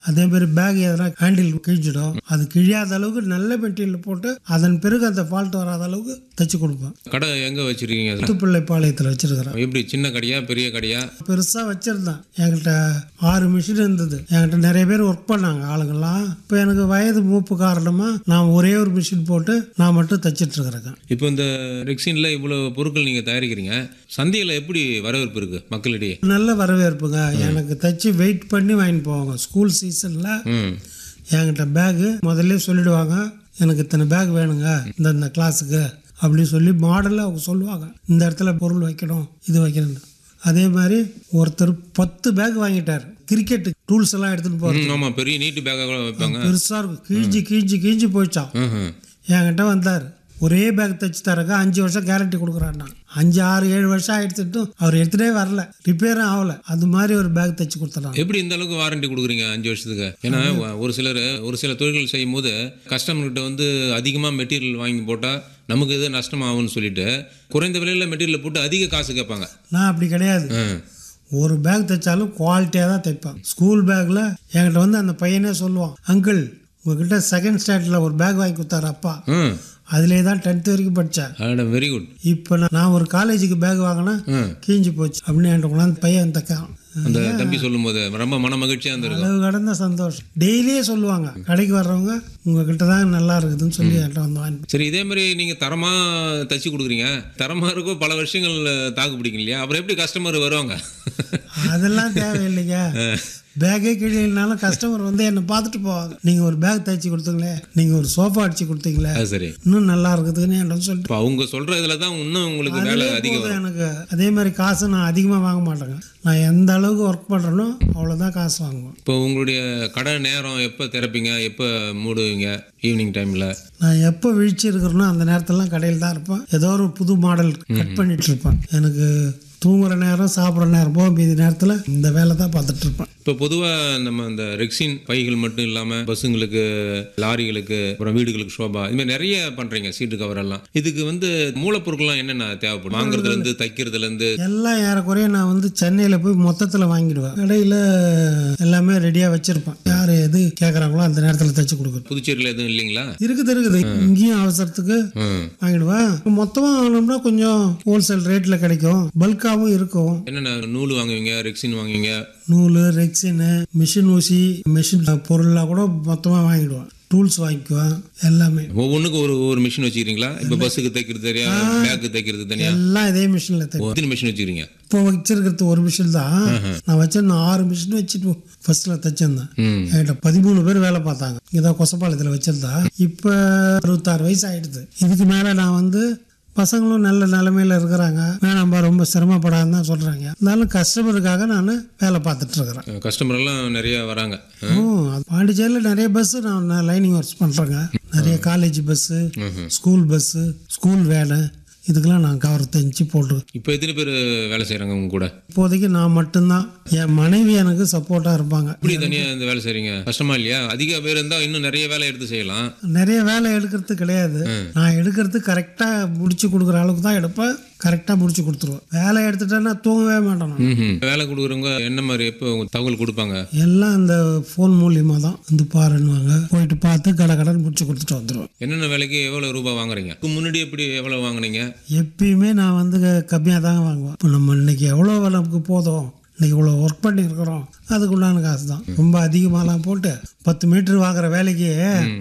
அதே மாதிரி பேக் எதனா ஹேண்டில் கிழிச்சிடும் அது கிழியாத அளவுக்கு நல்ல மெட்டீரியல் போட்டு அதன் பிறகு அந்த ஃபால்ட் வராத அளவுக்கு தைச்சு கொடுப்பேன் கடை எங்கே வச்சுருக்கீங்க புத்துப்பிள்ளை பாளையத்தில் வச்சிருக்கிறேன் எப்படி சின்ன கடையா பெரிய கடையா பெருசாக வச்சுருந்தேன் என்கிட்ட ஆறு மிஷின் இருந்தது என்கிட்ட நிறைய பேர் ஒர்க் பண்ணாங்க ஆளுங்கெல்லாம் இப்போ எனக்கு வயது மூப்பு காரணமாக நான் ஒரே ஒரு மிஷின் போட்டு நான் மட்டும் தைச்சிட்டு இருக்கிறேங்க இப்போ இந்த ரெக்ஸினில் இவ்வளோ பொருட்கள் நீங்கள் தயாரிக்கிறீங்க சந்தையில் எப்படி வரவேற்பு இருக்குது மக்களிடையே நல்ல வரவேற்புங்க எனக்கு தைச்சு வெயிட் பண்ணி வாங்கிட்டு போவாங்க ஸ்கூல் சீசனில் ம் என்கிட்ட பேகு முதல்ல சொல்லிடுவாங்க எனக்கு இத்தனை பேக் வேணுங்க இந்த இந்த கிளாஸுக்கு அப்படின்னு சொல்லி மாடலில் அவங்க சொல்லுவாங்க இந்த இடத்துல பொருள் வைக்கணும் இது வைக்கணும் அதே மாதிரி ஒருத்தர் பத்து பேக் வாங்கிட்டார் கிரிக்கெட் டூல்ஸ் எல்லாம் எடுத்துகிட்டு போகிறார் ம் ஆமாம் பெரிய நீட்டு பேக்காக கூட வைப்பாங்க பெருசாக இருக்கும் கிழிஞ்சு கிழிஞ்சு கிழிஞ்சு போயிடுச்சான் ம்ஹும். என்கிட்ட வந்தார் ஒரே பேக் தைச்சு தரங்க அஞ்சு வருஷம் கேரண்டி கொடுக்குறாருண்ணா அஞ்சு ஆறு ஏழு வருஷம் ஆயிடுச்சுட்டும் அவர் எடுத்துகிட்டே வரல ரிப்பேரும் ஆகல அது மாதிரி ஒரு பேக் தைச்சு கொடுத்துறாங்க எப்படி இந்த அளவுக்கு வாரண்டி கொடுக்குறீங்க அஞ்சு வருஷத்துக்கு ஏன்னா ஒரு சிலர் ஒரு சில தொழில்கள் செய்யும் போது கஸ்டமர்கிட்ட வந்து அதிகமாக மெட்டீரியல் வாங்கி போட்டால் நமக்கு எது நஷ்டம் ஆகும்னு சொல்லிட்டு குறைந்த விலையில் மெட்டீரியல் போட்டு அதிக காசு கேட்பாங்க நான் அப்படி கிடையாது ம். ஒரு பேக் தைச்சாலும் குவாலிட்டியாக தான் தைப்பேன் ஸ்கூல் பேக்கில் என்கிட்ட வந்து அந்த பையனே சொல்லுவான் அங்கிள் உங்ககிட்ட செகண்ட் ஸ்டாண்டர்டில் ஒரு பேக் வாங்கி கொடுத்தாரு அப்பா ம் அதிலே தான் டென்த் வரைக்கும் படித்தேன் அட வெரி குட் இப்போ நான் நான் ஒரு காலேஜுக்கு பேக் வாங்கினேன் ம் கீஞ்சு போச்சு அப்படின்னு என்கிட்ட கொண்டாந்து பையன் தைக்கான் அந்த தம்பி சொல்லும்போது ரொம்ப மன மகிழ்ச்சியாக இருந்திருக்கும் அளவு கடந்த சந்தோஷம் டெய்லியே சொல்லுவாங்க கடைக்கு வர்றவங்க உங்ககிட்ட தான் நல்லா இருக்குதுன்னு சொல்லி என்கிட்ட வந்து வாங்கி சரி இதே மாதிரி நீங்கள் தரமாக தச்சு கொடுக்குறீங்க தரமாக இருக்கும் பல வருஷங்கள் தாக்கு பிடிக்கும் இல்லையா அப்புறம் எப்படி கஸ்டமர் வருவாங்க அதெல்லாம் தேவையில்லைங்க பேக்கே கிழினாலும் கஸ்டமர் வந்து என்னை பார்த்துட்டு போவாங்க நீங்கள் ஒரு பேக் தைச்சி கொடுத்தீங்களே நீங்கள் ஒரு சோஃபா அடிச்சு கொடுத்தீங்களே அது சரி இன்னும் நல்லா இருக்குதுன்னு என்கிட்ட சொல்லிட்டு இப்போ அவங்க சொல்கிற இதில் தான் இன்னும் உங்களுக்கு வேலை அதுவே அதிகம் போதும் எனக்கு அதே மாதிரி காசு நான் அதிகமாக வாங்க மாட்டேங்க நான் எந்த அளவுக்கு ஒர்க் பண்ணுறேனோ அவ்வளோதான் காசு வாங்குவேன் இப்போ உங்களுடைய கடை நேரம் எப்போ திறப்பீங்க எப்போ மூடுவீங்க ஈவினிங் டைமில் நான் எப்போ விழிச்சு இருக்கிறேனோ அந்த நேரத்துலலாம் கடையில் தான் இருப்பேன் ஏதோ ஒரு புது மாடல் கட் பண்ணிட்டு இருப்பேன் எனக்கு தூங்குற நேரம் சாப்பிட்ற நேரம் போக மீதி நேரத்தில் இந்த வேலை தான் பார்த்துட்டு இருப்பேன் இப்போ பொதுவாக நம்ம இந்த ரெக்ஸின் பைகள் மட்டும் இல்லாமல் பஸ்ஸுங்களுக்கு லாரிகளுக்கு அப்புறம் வீடுகளுக்கு ஷோபா இது மாதிரி நிறைய பண்ணுறீங்க சீட்டு கவர் எல்லாம் இதுக்கு வந்து மூலப்பொருட்கள்லாம் என்னென்ன தேவைப்படும் வாங்குறதுலேருந்து தைக்கிறதுலேருந்து எல்லாம் ஏறக்குறைய நான் வந்து சென்னையில் போய் மொத்தத்தில் வாங்கிடுவேன் கடையில் எல்லாமே ரெடியாக வச்சுருப்பேன் யார் எது கேட்குறாங்களோ அந்த நேரத்தில் தைச்சு கொடுக்குறேன் புதுச்சேரியில் எதுவும் இல்லைங்களா இருக்குது இருக்குது இங்கேயும் அவசரத்துக்கு ம் வாங்கிடுவேன் மொத்தமாக வாங்கினோம்னா கொஞ்சம் ஹோல்சேல் ரேட்டில் கிடைக்கும் பல்காகவும் இருக்கும் என்னென்ன நூல் வாங்குவீங்க ரெக்ஸின் வாங்குவீங்க நூல் ரெக்ஸினு மிஷின் ஊசி மிஷின் பொருள்லாம் கூட மொத்தமாக வாங்கிடுவேன் டூல்ஸ் வாங்கிக்குவேன் எல்லாமே ஒவ்வொன்றுக்கும் ஒரு ஒரு மிஷின் வச்சுக்கிறீங்களா இப்போ பஸ்ஸுக்கு தைக்கிறது தனியா பேக்கு தைக்கிறது தனியா எல்லாம் இதே மிஷினில் தை எத்தனை மிஷின் வச்சுக்கிறீங்க இப்போ வச்சிருக்கிறது ஒரு மிஷின் தான் நான் வச்சிருந்தேன் ஆறு மிஷின் வச்சுட்டு ஃபர்ஸ்ட்டில் தைச்சிருந்தேன் ம் என்கிட்ட பதிமூணு பேர் வேலை பார்த்தாங்க இங்கே தான் கொசப்பாளையத்தில் வச்சிருந்தா இப்போ அறுபத்தாறு வயசு ஆயிடுது இதுக்கு மேலே நான் வந்து பசங்களும் நல்ல நிலைமையில இருக்கிறாங்க வேணாம்பா ரொம்ப சிரமப்படாதுன்னு தான் சொல்கிறாங்க இருந்தாலும் கஸ்டமருக்காக நான் வேலை பார்த்துட்டு இருக்கிறேன் கஸ்டமர் எல்லாம் நிறைய வராங்க ஓ அது பாண்டிச்சேரியில் நிறைய பஸ்ஸு நான் லைனிங் ஒர்க்ஸ் பண்ணுறேங்க நிறைய college bus school bus school வேலை இதுக்கெல்லாம் நான் கவர் தைச்சு போட்டு இப்போ எத்தனை பேர் வேலை செய்கிறாங்க உங்க கூட இப்போதைக்கு நான் மட்டும்தான் என் மனைவி எனக்கு சப்போர்ட்டாக இருப்பாங்க எப்படி தனியாக இந்த வேலை செய்கிறீங்க கஷ்டமா இல்லையா அதிக பேர் இருந்தால் இன்னும் நிறைய வேலை எடுத்து செய்யலாம் நிறைய வேலை எடுக்கிறது கிடையாது நான் எடுக்கிறது கரெக்டாக முடிச்சு கொடுக்குற அளவுக்கு தான் எடுப்பேன் கரெக்டாக முடிச்சு கொடுத்துருவேன் வேலை எடுத்துட்டேன்னா தூங்கவே மாட்டேன் நான். ம்ஹும். வேலை கொடுக்குறவங்க என்ன மாதிரி எப்போ உங்களுக்கு தகவல் கொடுப்பாங்க எல்லாம் இந்த ஃபோன் மூலியமாக தான் வந்து பாருன்னுவாங்க போயிட்டு பார்த்து கடை கடன் முடிச்சு கொடுத்துட்டு வந்துடுவேன் என்னென்ன வேலைக்கு எவ்வளோ ரூபாய் வாங்குறீங்க இதுக்கு முன்னாடி எப்படி எவ்வளோ வாங்குனீங்க எப்பயுமே நான் வந்து கம்மியாக தாங்க வாங்குவேன் இப்போ நம்ம இன்னைக்கு எவ்வளோ நமக்கு போதும் இன்னைக்கு இவ்வளோ ஒர்க் பண்ணியிருக்கிறோம் அதுக்குள்ளான காசு தான் ரொம்ப அதிகமாகலாம் போட்டு பத்து மீட்டர் வாங்குற வேலைக்கு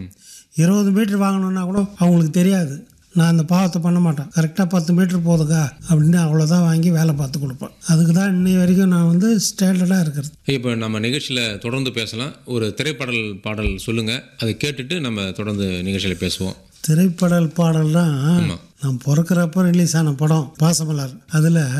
இருபது மீட்டர் வாங்கணுன்னா கூட அவங்களுக்கு தெரியாது நான் அந்த பாவத்தை பண்ண மாட்டேன் கரெக்டாக பத்து மீட்டர் போதுக்கா அப்படின்னு அவ்வளோதான் வாங்கி வேலை பார்த்து கொடுப்பேன் அதுக்கு தான் இன்னை வரைக்கும் நான் வந்து ஸ்டாண்டர்டாக இருக்கிறது இப்போ நம்ம நிகழ்ச்சியில் தொடர்ந்து பேசலாம் ஒரு திரைப்பாடல் பாடல் சொல்லுங்கள் அதை கேட்டுட்டு நம்ம தொடர்ந்து நிகழ்ச்சியில் பேசுவோம் திரைப்படல் பாடல் தான் நான் பிறக்கிறப்ப ரிலீஸ் ஆன படம் பாசமலர் அதில்